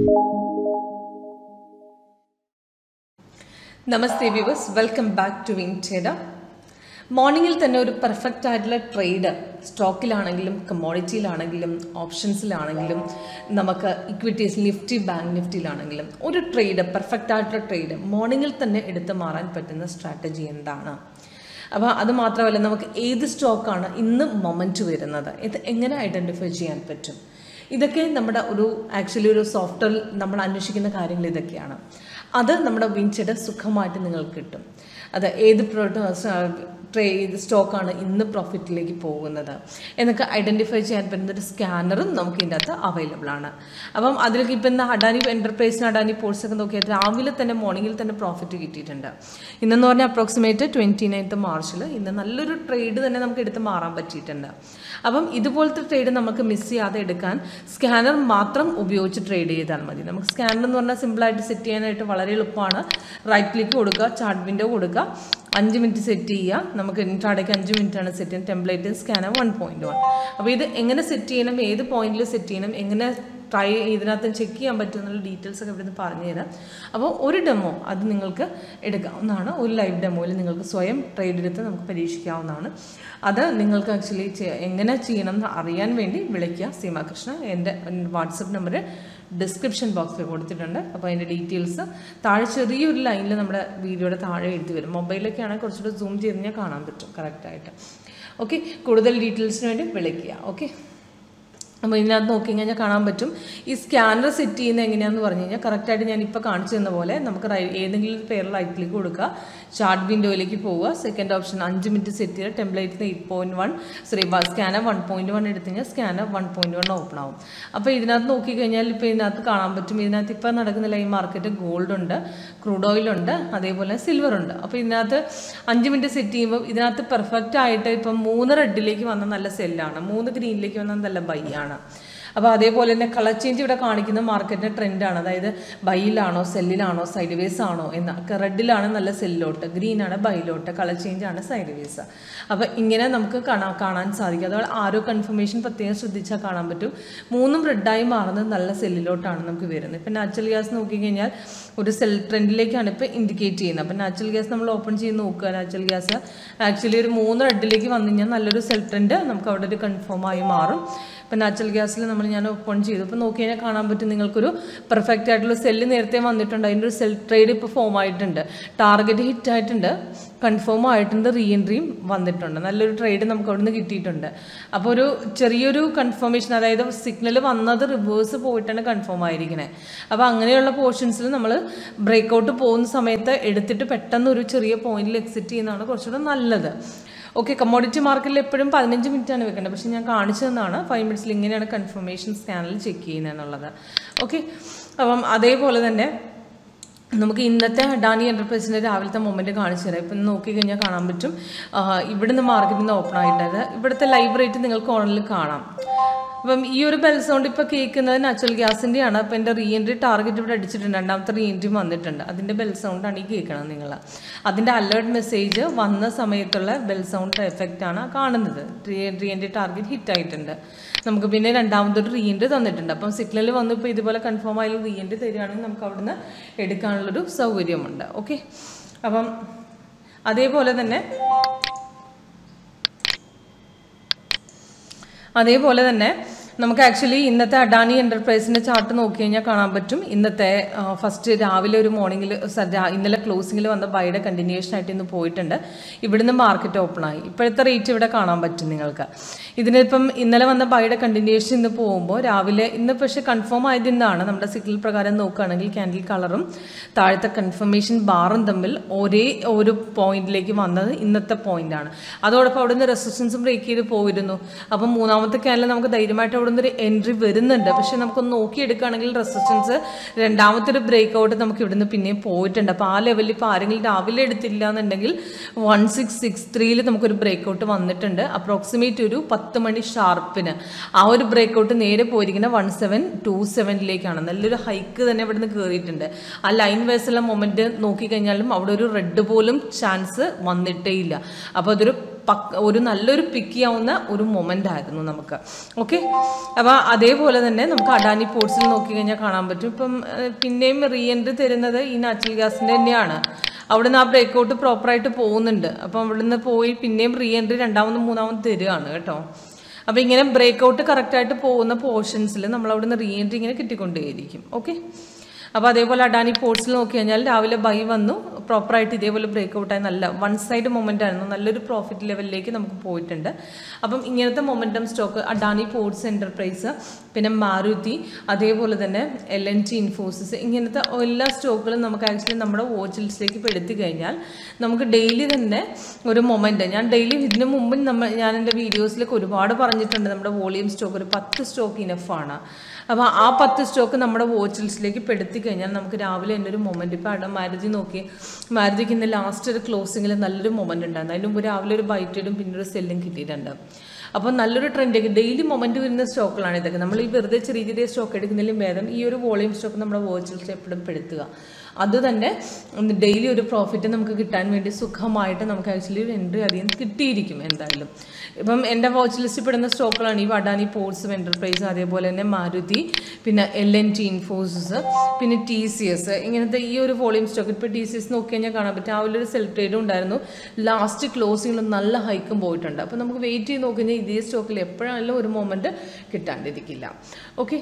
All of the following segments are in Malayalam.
namaste viewers welcome back to വിൻറ്റേഡ മോർണിംഗിൽ തന്നെ ഒരു പെർഫെക്റ്റ് ആയിട്ടുള്ള ട്രേഡ് സ്റ്റോക്കിലാണെങ്കിലും കമ്മോഡിറ്റിയിലാണെങ്കിലും ഓപ്ഷൻസിലാണെങ്കിലും നമുക്ക് ഇക്വിറ്റീസ് നിഫ്റ്റി ബാങ്ക് നിഫ്റ്റിയിലാണെങ്കിലും ഒരു ട്രേഡ് പെർഫെക്റ്റ് ആയിട്ടുള്ള ട്രേഡ് മോർണിംഗിൽ തന്നെ എടുത്ത് മാറാൻ പറ്റുന്ന സ്ട്രാറ്റജി എന്താണ് അപ്പോൾ അത് മാത്രമല്ല നമുക്ക് ഏത് സ്റ്റോക്കാണ് ഇന്ന് മൊമെൻറ്റ് വരുന്നത് ഇത് എങ്ങനെ ഐഡൻറ്റിഫൈ ചെയ്യാൻ പറ്റും ഇതൊക്കെ നമ്മുടെ ഒരു ആക്ച്വലി ഒരു സോഫ്റ്റ്വെയർ നമ്മൾ അന്വേഷിക്കുന്ന കാര്യങ്ങൾ ഇതൊക്കെയാണ് അത് നമ്മുടെ വിൻചെഡ് സുഖമായിട്ട് നിങ്ങൾക്ക് കിട്ടും അത് ഏത് ട്രേ ഏത് സ്റ്റോക്കാണ് ഇന്ന് പ്രോഫിറ്റിലേക്ക് പോകുന്നത് എന്നൊക്കെ ഐഡൻറ്റിഫൈ ചെയ്യാൻ പറ്റുന്ന ഒരു സ്കാനറും നമുക്ക് ഇതിൻ്റെ അകത്ത് അവൈലബിൾ ആണ് അപ്പം അതിലേക്ക് ഇപ്പം ഇന്ന് അഡാനി എൻ്റർപ്രൈസിന് അഡാനി പോൾസൊക്കെ നോക്കിയാൽ രാവിലെ തന്നെ മോർണിംഗിൽ തന്നെ പ്രോഫിറ്റ് കിട്ടിയിട്ടുണ്ട് ഇന്നെന്ന് പറഞ്ഞാൽ അപ്രോക്സിമേറ്റ് ട്വൻറ്റി നയൻത്ത് മാർച്ചിൽ ഇന്ന് നല്ലൊരു ട്രേഡ് തന്നെ നമുക്ക് എടുത്ത് മാറാൻ പറ്റിയിട്ടുണ്ട് അപ്പം ഇതുപോലത്തെ ട്രേഡ് നമുക്ക് മിസ് ചെയ്യാതെ എടുക്കാൻ സ്കാനർ മാത്രം ഉപയോഗിച്ച് ട്രേഡ് ചെയ്താൽ മതി നമുക്ക് സ്കാനർ എന്ന് പറഞ്ഞാൽ സിമ്പിളായിട്ട് സെറ്റ് ചെയ്യാനായിട്ട് വളരെ എളുപ്പമാണ് റൈറ്റ് ക്ലിക്ക് കൊടുക്കുക ചാർട്ട് വിൻഡോ കൊടുക്കുക അഞ്ച് മിനിറ്റ് സെറ്റ് ചെയ്യുക നമുക്ക് ഇൻട്രാഡേക്ക് അഞ്ച് മിനിറ്റാണ് സെറ്റ് ചെയ്യുന്നത് template scanner one point one അപ്പോൾ ഇത് എങ്ങനെ സെറ്റ് ചെയ്യണം ഏത് പോയിന്റിൽ സെറ്റ് ചെയ്യണം എങ്ങനെ ട്രൈ ഇതിനകത്ത് ചെക്ക് ചെയ്യാൻ പറ്റും എന്നുള്ള ഡീറ്റെയിൽസ് ഒക്കെ ഇവിടുന്ന് പറഞ്ഞു തരാം അപ്പോൾ ഒരു ഡെമോ അത് നിങ്ങൾക്ക് എടുക്കാവുന്നതാണ് ഒരു ലൈവ് ഡെമോയിൽ നിങ്ങൾക്ക് സ്വയം ട്രേഡ് എടുത്ത് നമുക്ക് പരീക്ഷിക്കാവുന്നതാണ് അത് നിങ്ങൾക്ക് ആക്ച്വലി എങ്ങനെ ചെയ്യണം എന്ന് അറിയാൻ വേണ്ടി വിളിക്കുക സീമാകൃഷ്ണ എൻ്റെ വാട്സപ്പ് നമ്പർ ഡിസ്ക്രിപ്ഷൻ ബോക്സിൽ കൊടുത്തിട്ടുണ്ട് അപ്പോൾ അതിൻ്റെ ഡീറ്റെയിൽസ് താഴെ ചെറിയൊരു ലൈനിൽ നമ്മുടെ വീഡിയോയുടെ താഴെ എഴുതി വരും മൊബൈലൊക്കെ ആണെങ്കിൽ കുറച്ചുകൂടെ സൂം ചെയ്ത് കഴിഞ്ഞാൽ കാണാൻ പറ്റും കറക്റ്റായിട്ട് ഓക്കെ കൂടുതൽ ഡീറ്റെയിൽസിന് വേണ്ടി വിളിക്കുക ഓക്കെ അപ്പോൾ ഇതിനകത്ത് നോക്കി കഴിഞ്ഞാൽ കാണാൻ പറ്റും ഈ സ്കാനർ സെറ്റ് ചെയ്യുന്നത് എങ്ങനെയാണെന്ന് പറഞ്ഞു കഴിഞ്ഞാൽ കറക്റ്റായിട്ട് ഞാൻ ഇപ്പോൾ കാണിച്ചു തന്ന പോലെ നമുക്ക് റൈ ഏതെങ്കിലും ഒരു പേരിൽ റൈറ്റ് ക്ലിക്ക് കൊടുക്കുക ചാർട്ട് വിൻഡോയിലേക്ക് പോവുക സെക്കൻഡ് ഓപ്ഷൻ അഞ്ച് മിനിറ്റ് സെറ്റ് ചെയ്യുക template eight point one sorry scanner one point one എടുത്തു കഴിഞ്ഞാൽ scanner one point one open ആവും അപ്പോൾ ഇതിനകത്ത് നോക്കിക്കഴിഞ്ഞാൽ ഇപ്പോൾ ഇതിനകത്ത് കാണാൻ പറ്റും ഇതിനകത്ത് ഇപ്പോൾ നടക്കുന്നില്ല ഈ മാർക്കറ്റ് ഗോൾഡ് ഉണ്ട് ക്രൂഡ് ഓയിൽ ഉണ്ട് അതേപോലെ സിൽവർ ഉണ്ട് അപ്പോൾ ഇതിനകത്ത് അഞ്ച് മിനിറ്റ് സെറ്റ് ചെയ്യുമ്പോൾ ഇതിനകത്ത് പെർഫെക്റ്റ് ആയിട്ട് ഇപ്പം മൂന്ന് റെഡിലേക്ക് വന്ന നല്ല സെല്ലാണ് മൂന്ന് ഗ്രീനിലേക്ക് വന്ന നല്ല ബൈ ആണ് അപ്പോൾ അതേപോലെ തന്നെ കളർ ചേഞ്ച് ഇവിടെ കാണിക്കുന്ന മാർക്കറ്റിൻ്റെ ട്രെൻഡാണ് അതായത് ബൈയിലാണോ സെല്ലിലാണോ സൈഡ് വേസ് ആണോ എന്ന റെഡിലാണ് നല്ല സെല്ലിലോട്ട് ഗ്രീനാണ് ബൈയിലോട്ട് കളർ ചേഞ്ച് ആണ് സൈഡ് വേസ് അപ്പോൾ ഇങ്ങനെ നമുക്ക് കാണാൻ കാണാൻ സാധിക്കും അതുപോലെ ആരോ കൺഫർമേഷൻ പ്രത്യേകം ശ്രദ്ധിച്ചാൽ കാണാൻ പറ്റും മൂന്നും റെഡായി മാറുന്നത് നല്ല സെല്ലിലോട്ടാണ് നമുക്ക് വരുന്നത് ഇപ്പം നാച്ചുറൽ ഗ്യാസ് നോക്കിക്കഴിഞ്ഞാൽ ഒരു സെൽ ട്രെൻഡിലേക്കാണ് ഇപ്പോൾ ഇൻഡിക്കേറ്റ് ചെയ്യുന്നത് അപ്പം നാച്ചുറൽ ഗ്യാസ് നമ്മൾ ഓപ്പൺ ചെയ്ത് നോക്കുക നാച്ചുറൽ ഗ്യാസ് ആക്ച്വലി ഒരു മൂന്ന് റെഡിലേക്ക് വന്നു കഴിഞ്ഞാൽ നല്ലൊരു സെൽ ട്രെൻഡ് നമുക്ക് അവിടെ ഒരു കൺഫേം ആയി മാറും ഇപ്പം നാച്ചുറൽ ഗ്യാസിൽ നമ്മൾ ഞാൻ ഓപ്പൺ ചെയ്തു ഇപ്പോൾ നോക്കി കഴിഞ്ഞാൽ കാണാൻ പറ്റും നിങ്ങൾക്കൊരു പെർഫെക്റ്റ് ആയിട്ടുള്ള സെല്ല് നേരത്തെ വന്നിട്ടുണ്ട് അതിൻ്റെ ഒരു സെൽ ട്രേഡ് ഇപ്പോൾ ഫോം ആയിട്ടുണ്ട് ടാർഗറ്റ് ഹിറ്റ് ആയിട്ടുണ്ട് കൺഫേം ആയിട്ടുണ്ട് റീ എൻട്രിയും വന്നിട്ടുണ്ട് നല്ലൊരു ട്രേഡ് നമുക്ക് അവിടെ നിന്ന് കിട്ടിയിട്ടുണ്ട് അപ്പോൾ ഒരു ചെറിയൊരു കൺഫർമേഷൻ അതായത് സിഗ്നൽ വന്നത് റിവേഴ്സ് പോയിട്ടാണ് കൺഫേം ആയിരിക്കണേ അപ്പോൾ അങ്ങനെയുള്ള പോർഷൻസിൽ നമ്മൾ ബ്രേക്കൗട്ട് പോകുന്ന സമയത്ത് എടുത്തിട്ട് പെട്ടെന്ന് ഒരു ചെറിയ പോയിന്റിൽ എക്സിറ്റ് ചെയ്യുന്നതാണ് കുറച്ചുകൂടെ നല്ലത് ഓക്കെ കമ്മോഡിറ്റി മാർക്കറ്റിൽ എപ്പോഴും പതിനഞ്ച് മിനിറ്റാണ് വെക്കേണ്ടത് പക്ഷേ ഞാൻ കാണിച്ചു തന്നാണ് ഫൈവ് മിനിറ്റ്സിൽ ഇങ്ങനെയാണ് കൺഫർമേഷൻ സ്കാനിൽ ചെക്ക് ചെയ്യുന്നത് എന്നുള്ളത് ഓക്കെ അപ്പം അതേപോലെ തന്നെ നമുക്ക് ഇന്നത്തെ അഡാനി എൻ്റർപ്രൈസിൻ്റെ രാവിലത്തെ മൊമെൻറ്റ് കാണിച്ചു തരാം ഇപ്പം നോക്കിക്കഴിഞ്ഞാൽ കാണാൻ പറ്റും ഇവിടുന്ന് മാർക്കറ്റിൽ നിന്ന് ഓപ്പൺ ആയിട്ടത് ഇവിടുത്തെ ലൈവ് റേറ്റ് നിങ്ങൾക്ക് ഓണിൽ കാണാം അപ്പം ഈ ഒരു ബെൽ സൗണ്ട് ഇപ്പോൾ കേൾക്കുന്നത് നാച്ചുറൽ ഗ്യാസിൻ്റെയാണ് അപ്പോൾ എൻ്റെ റീ എൻട്രി ടാർഗറ്റ് ഇവിടെ അടിച്ചിട്ടുണ്ട് രണ്ടാമത്തെ റീ എൻട്രി വന്നിട്ടുണ്ട് അതിൻ്റെ ബെൽ സൗണ്ടാണ് ഈ കേൾക്കണം നിങ്ങൾ അതിൻ്റെ അലേർട്ട് മെസ്സേജ് വന്ന സമയത്തുള്ള ബെൽ സൗണ്ട് എഫക്റ്റ് ആണ് കാണുന്നത് re reentry target hit ആയിട്ടുണ്ട് നമുക്ക് പിന്നെ രണ്ടാമതൊരു റീ എൻട്രി തന്നിട്ടുണ്ട് അപ്പം സിഗ്നൽ വന്ന് ഇപ്പോൾ ഇതുപോലെ കൺഫേം ആയാലും റീ എൻട്രി തരികയാണെങ്കിൽ നമുക്ക് അവിടുന്ന് എടുക്കാനുള്ളൊരു സൗകര്യമുണ്ട് ഓക്കെ അപ്പം അതേപോലെ തന്നെ അതേപോലെ തന്നെ നമുക്ക് ആക്ച്വലി ഇന്നത്തെ അഡാനി എൻ്റർപ്രൈസിൻ്റെ ചാർട്ട് നോക്കി കഴിഞ്ഞാൽ കാണാൻ പറ്റും ഇന്നത്തെ ഫസ്റ്റ് രാവിലെ ഒരു മോർണിംഗിൽ ഇന്നലെ ക്ലോസിങ്ങിൽ വന്ന ബൈയുടെ കണ്ടിന്യൂഷൻ ആയിട്ട് ഇന്ന് പോയിട്ടുണ്ട് ഇവിടുന്ന് മാർക്കറ്റ് ഓപ്പൺ ആയി ഇപ്പോഴത്തെ റേറ്റ് ഇവിടെ കാണാൻ പറ്റും നിങ്ങൾക്ക് ഇതിനിപ്പം ഇന്നലെ വന്ന ബൈയുടെ കണ്ടിന്യൂഷൻ ഇന്ന് പോകുമ്പോൾ രാവിലെ ഇന്ന് പക്ഷേ കൺഫേം ആയത് ഇന്നാണ് നമ്മുടെ സിഗ്നൽ പ്രകാരം നോക്കുകയാണെങ്കിൽ ക്യാൻഡിൽ കളറും താഴത്തെ കൺഫർമേഷൻ ബാറും തമ്മിൽ ഒരേ ഒരു പോയിന്റിലേക്ക് വന്നത് ഇന്നത്തെ പോയിന്റാണ് അതോടൊപ്പം അവിടുന്ന് റെസിസ്റ്റൻസും ബ്രേക്ക് ചെയ്ത് പോയിരുന്നു അപ്പം മൂന്നാമത്തെ ക്യാനിൽ നമുക്ക് ധൈര്യമായിട്ട് അവിടെ നിന്ന് ഒരു എൻട്രി വരുന്നുണ്ട് പക്ഷെ നമുക്കൊന്ന് നോക്കിയെടുക്കുകയാണെങ്കിൽ റെസിസ്റ്റൻസ് രണ്ടാമത്തെ ഒരു ബ്രേക്ക് ഔട്ട് നമുക്ക് ഇവിടുന്ന് പിന്നെയും പോയിട്ടുണ്ട് അപ്പോൾ ആ ലെവലിൽ ഇപ്പോൾ ആരെങ്കിലും രാവിലെ എടുത്തില്ല എന്നുണ്ടെങ്കിൽ വൺ സിക്സ് സിക്സ് ത്രീയിൽ നമുക്കൊരു ബ്രേക്ക് ഔട്ട് വന്നിട്ടുണ്ട് അപ്രോക്സിമേറ്റ് ഒരു പത്ത് മണി ഷാർപ്പിന് ആ ഒരു ബ്രേക്ക് ഔട്ട് നേരെ പോയിരിക്കുന്നത് വൺ സെവൻ ടു സെവനിലേക്കാണ് നല്ലൊരു ഹൈക്ക് തന്നെ ഇവിടുന്ന് കയറിയിട്ടുണ്ട് ആ ലൈൻ വൈസുള്ള മൊമെൻറ്റ് നോക്കിക്കഴിഞ്ഞാലും അവിടെ ഒരു റെഡ് പോലും ചാൻസ് വന്നിട്ടേ ഇല്ല അപ്പോൾ അതൊരു പക്ക ഒരു നല്ലൊരു പിക്ക് ചെയ്യാവുന്ന ഒരു മൊമെൻ്റ് ആയിരുന്നു നമുക്ക് ഓക്കെ അപ്പോൾ അതേപോലെ തന്നെ നമുക്ക് അഡാനി പോർട്സിൽ നോക്കി കഴിഞ്ഞാൽ കാണാൻ പറ്റും ഇപ്പം ഏഹ്, പിന്നെയും റീ എൻട്രി തരുന്നത് ഈ നാച്ചുറൽ ഗ്യാസിൻ്റെ തന്നെയാണ് അവിടുന്ന് ആ ബ്രേക്ക് ഔട്ട് പ്രോപ്പറായിട്ട് പോകുന്നുണ്ട് അപ്പം അവിടുന്ന് പോയി പിന്നെയും റീ എൻട്രി രണ്ടാമതും മൂന്നാമതും തരികയാണ് കേട്ടോ അപ്പോൾ ഇങ്ങനെ ബ്രേക്ക് ഔട്ട് കറക്റ്റായിട്ട് പോകുന്ന പോർഷൻസിൽ നമ്മൾ അവിടുന്ന് റീ എൻട്രി ഇങ്ങനെ കിട്ടിക്കൊണ്ടേയിരിക്കും ഓക്കെ അപ്പോൾ അതേപോലെ അഡാനി പോർട്സിൽ നോക്കി കഴിഞ്ഞാൽ രാവിലെ ബൈ വന്നു പ്രോപ്പറായിട്ട് ഇതേപോലെ ബ്രേക്ക് ഔട്ടായി നല്ല വൺ സൈഡ് മൊമെൻ്റ് ആയിരുന്നു നല്ലൊരു പ്രോഫിറ്റ് ലെവലിലേക്ക് നമുക്ക് പോയിട്ടുണ്ട് അപ്പം ഇങ്ങനത്തെ momentum stock Adani ports enterprise പിന്നെ മാരുതി അതേപോലെ തന്നെ എൽ എൻ ടി ഇൻഫോസിസ് ഇങ്ങനത്തെ എല്ലാ സ്റ്റോക്കുകളും നമുക്ക് ആക്ച്വലി നമ്മുടെ വാച്ച് ലിസ്റ്റിലേക്ക് പെടുത്തി കഴിഞ്ഞാൽ നമുക്ക് ഡെയിലി തന്നെ ഒരു മൊമെൻറ്റ് ഞാൻ ഡെയിലി ഇതിന് മുമ്പ് നമ്മൾ ഞാൻ എൻ്റെ വീഡിയോസിലൊക്കെ ഒരുപാട് പറഞ്ഞിട്ടുണ്ട് നമ്മുടെ വോളിയം സ്റ്റോക്ക് ഒരു പത്ത് സ്റ്റോക്ക് ഇനഫാണ് അപ്പോൾ ആ പത്ത് സ്റ്റോക്ക് നമ്മുടെ വാച്ച് ലിസ്റ്റിലേക്ക് പെടുത്തി കഴിഞ്ഞാൽ നമുക്ക് രാവിലെ തന്നെ ഒരു മൊമെൻറ്റ് ഇപ്പോൾ അവിടെ മാരുതി നോക്കി മാരുതിക്ക് ഇന്ന് ലാസ്റ്റ് ഒരു ക്ലോസിങ്ങിൽ നല്ലൊരു മൊമെൻറ്റ് ഉണ്ടായിരുന്നു അതിന് മുമ്പ് രാവിലെ ഒരു ബൈറ്റിടും പിന്നെ ഒരു സെല്ലും കിട്ടിയിട്ടുണ്ട് അപ്പോൾ നല്ലൊരു ട്രെൻഡ് ഡെയിലി മൊമെൻറ്റ് വരുന്ന സ്റ്റോക്കുകളാണ് ഇതൊക്കെ നമ്മൾ ഈ വെറുതെ ചെറിയ ചെറിയ സ്റ്റോക്ക് എടുക്കുന്നതിലും ഭേദം ഈ ഒരു വോളിയം സ്റ്റോക്ക് നമ്മുടെ വാച്ച് ലിസ്റ്റ് എപ്പോഴും പെടുത്തുക അത് തന്നെ ഡെയിലി ഒരു പ്രോഫിറ്റ് നമുക്ക് കിട്ടാൻ വേണ്ടി സുഖമായിട്ട് നമുക്ക് ആക്ച്വലി ഒരു എൻട്രി അധികം കിട്ടിയിരിക്കും എന്തായാലും ഇപ്പം എൻ്റെ വാച്ച് ലിസ്റ്റിൽ പെടുന്ന സ്റ്റോക്കുകളാണ് ഈ വഡാനി പോർട്സും എൻ്റർപ്രൈസും അതേപോലെ തന്നെ മാരുതി പിന്നെ എൽ എൻ ടി ഇൻഫോസിസ് പിന്നെ ടി സി എസ് ഇങ്ങനത്തെ ഈ ഒരു വോളിയം സ്റ്റോക്ക് ഇപ്പോൾ ടി സി എസ് നോക്കി കഴിഞ്ഞാൽ കാണാൻ പറ്റും രാവിലെ ഒരു സെൽ ട്രേഡും ഉണ്ടായിരുന്നു ലാസ്റ്റ് ക്ലോസിങ്ങിൽ നല്ല ഹൈക്കും പോയിട്ടുണ്ട് അപ്പോൾ നമുക്ക് വെയിറ്റ് ചെയ്ത് നോക്കി കഴിഞ്ഞാൽ ഇതേ സ്റ്റോക്കിൽ എപ്പോഴാണെങ്കിലും ഒരു മൊമെൻറ്റ് കിട്ടാണ്ടിരിക്കില്ല ഓക്കെ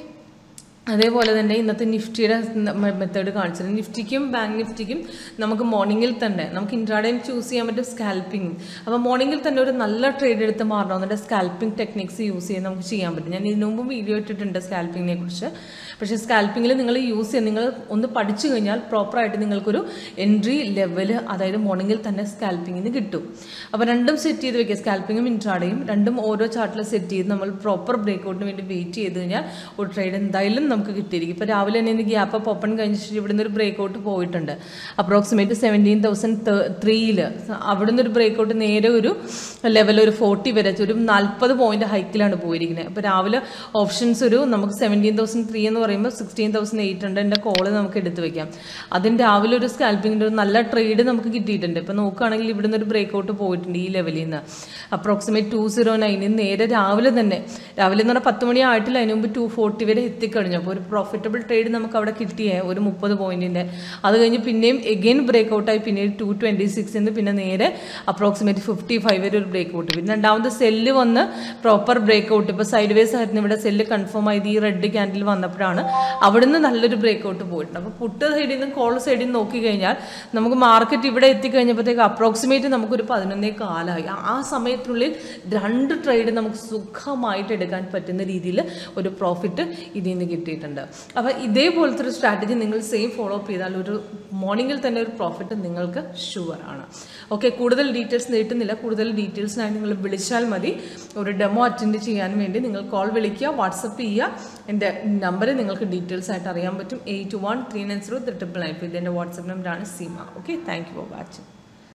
അതേപോലെ തന്നെ ഇന്നത്തെ നിഫ്റ്റിയുടെ മെത്തേഡ് കാണിച്ചത് നിഫ്റ്റിക്കും ബാങ്ക് നിഫ്റ്റിക്കും നമുക്ക് മോർണിംഗിൽ തന്നെ നമുക്ക് ഇൻട്രാഡേയും ചൂസ് ചെയ്യാൻ പറ്റും സ്കാൽപ്പിംഗ് അപ്പോൾ മോർണിംഗിൽ തന്നെ ഒരു നല്ല ട്രേഡ് എടുത്ത് മാറണമെന്നുണ്ട് സ്കാൽപ്പിംഗ് ടെക്നിക്സ് യൂസ് ചെയ്ത് നമുക്ക് ചെയ്യാൻ പറ്റും ഞാൻ ഇതിനു മുമ്പ് വീഡിയോ ഇട്ടിട്ടുണ്ട് സ്കാൽപ്പിങ്ങിനെ കുറിച്ച് പക്ഷേ സ്കാൽപ്പിങ്ങിൽ നിങ്ങൾ യൂസ് ചെയ്യാൻ നിങ്ങൾ ഒന്ന് പഠിച്ചു കഴിഞ്ഞാൽ പ്രോപ്പറായിട്ട് നിങ്ങൾക്കൊരു എൻട്രി ലെവൽ അതായത് മോർണിംഗിൽ തന്നെ സ്കാൽപ്പിങ്ങിന് കിട്ടും അപ്പോൾ രണ്ടും സെറ്റ് ചെയ്ത് വെക്കുക സ്കാൽപ്പിങ്ങും ഇൻട്രാഡേയും രണ്ടും ഓരോ ചാർട്ടിൽ സെറ്റ് ചെയ്ത് നമ്മൾ പ്രോപ്പർ ബ്രേക്കൗട്ടിന് വേണ്ടി വെയിറ്റ് ചെയ്ത് കഴിഞ്ഞാൽ ഒരു ട്രേഡ് എന്തായാലും നമുക്ക് കിട്ടിയിരിക്കും ഇപ്പോൾ രാവിലെ തന്നെ എനിക്ക് ഗ്യാപ്പ് അപ്പ് ഓപ്പൺ കഴിഞ്ഞിട്ട് ഇവിടുന്ന് ഒരു ബ്രേക്കൗട്ട് പോയിട്ടുണ്ട് അപ്രോക്സിമേറ്റ് സെവൻറ്റീൻ തൗസൻഡ് ത്രീയിൽ അവിടുന്ന് ഒരു ബ്രേക്കൗട്ട് നേരെ ഒരു ലെവൽ ഒരു ഫോർട്ടി വരെ ഒരു നാൽപ്പത് പോയിന്റ് ഹൈക്കിലാണ് പോയിരിക്കുന്നത് അപ്പോൾ രാവിലെ ഓപ്ഷൻസ് ഒരു നമുക്ക് സെവൻറ്റീൻ തൗസൻഡ് ത്രീ എന്ന് പറയുമ്പോൾ സിക്സ്റ്റീൻ തൗസൻഡ് എയ്റ്റ് ഹൺഡ്രഡിൻ്റെ കോള് നമുക്ക് എടുത്ത് വെക്കാം അതിന് രാവിലെ ഒരു സ്കാൽപ്പിങ്ങിൻ്റെ ഒരു നല്ല ട്രേഡ് നമുക്ക് കിട്ടിയിട്ടുണ്ട് ഇപ്പോൾ നോക്കുകയാണെങ്കിൽ ഇവിടുന്ന് ഒരു ബ്രേക്കൗട്ട് പോയിട്ടുണ്ട് ഈ ലെവലിൽ നിന്ന് അപ്രോക്സിമേറ്റ് ടു സീറോ നയനിൽ നേരെ രാവിലെ തന്നെ രാവിലെ എന്ന് പറഞ്ഞാൽ പത്ത് മണി ആയിട്ടില്ല അതിന് മുമ്പ് ടു ഫോർട്ടി വരെ എത്തിക്കഴിഞ്ഞു അപ്പോൾ ഒരു പ്രോഫിറ്റബിൾ ട്രേഡ് നമുക്ക് അവിടെ കിട്ടിയേ ഒരു മുപ്പത് പോയിന്റിൻ്റെ അത് കഴിഞ്ഞ് പിന്നെയും എഗെയിൻ ബ്രേക്കൗട്ടായി പിന്നെ ടു ട്വൻറ്റി സിക്സിന്ന് പിന്നെ നേരെ അപ്രോക്സിമേറ്റ് ഫിഫ്റ്റി ഫൈവ് വരെ ഒരു ബ്രേക്കൗട്ട് പിന്നെ രണ്ടാമത് സെല്ല് വന്ന് പ്രോപ്പർ ബ്രേക്കൗട്ട് ഇപ്പോൾ സൈഡ് വേസ് ആയിരുന്നു ഇവിടെ സെല്ല് കൺഫേം ആയത് ഈ റെഡ് ക്യാൻഡിൽ വന്നപ്പോഴാണ് അവിടുന്ന് നല്ലൊരു ബ്രേക്കൗട്ട് പോയിട്ടുണ്ട് അപ്പോൾ പുട്ട് സൈഡിൽ നിന്ന് കോൾ സൈഡിൽ നിന്ന് നോക്കി കഴിഞ്ഞാൽ നമുക്ക് മാർക്കറ്റ് ഇവിടെ എത്തിക്കഴിഞ്ഞപ്പോഴത്തേക്ക് അപ്രോക്സിമേറ്റ് നമുക്കൊരു പതിനൊന്നേ കാലമായി ആ- ആ സമയത്തിനുള്ളിൽ രണ്ട് ട്രേഡ് നമുക്ക് സുഖമായിട്ട് എടുക്കാൻ പറ്റുന്ന രീതിയിൽ ഒരു പ്രോഫിറ്റ് ഇതിൽ നിന്ന് കിട്ടിയിട്ടുണ്ട് അപ്പോൾ ഇതേപോലത്തെ ഒരു സ്ട്രാറ്റജി നിങ്ങൾ സെയിം ഫോളോ അപ്പ് ചെയ്താൽ ഒരു മോർണിംഗിൽ തന്നെ ഒരു പ്രോഫിറ്റ് നിങ്ങൾക്ക് ഷുവർ ആണ് ഓക്കെ കൂടുതൽ ഡീറ്റെയിൽസ് നീട്ടുന്നില്ല കൂടുതൽ ഡീറ്റെയിൽസിനായി നിങ്ങൾ വിളിച്ചാൽ മതി ഒരു ഡെമോ അറ്റൻഡ് ചെയ്യാൻ വേണ്ടി നിങ്ങൾ കോൾ വിളിക്കുക വാട്സപ്പ് ചെയ്യുക എൻ്റെ നമ്പർ നിങ്ങൾക്ക് ഡീറ്റെയിൽസ് ആയിട്ട് അറിയാൻ പറ്റും eight one three nine zero triple nine ഇത് എൻ്റെ വാട്സപ്പ് നമ്പറാണ് Seema okay thank you for watching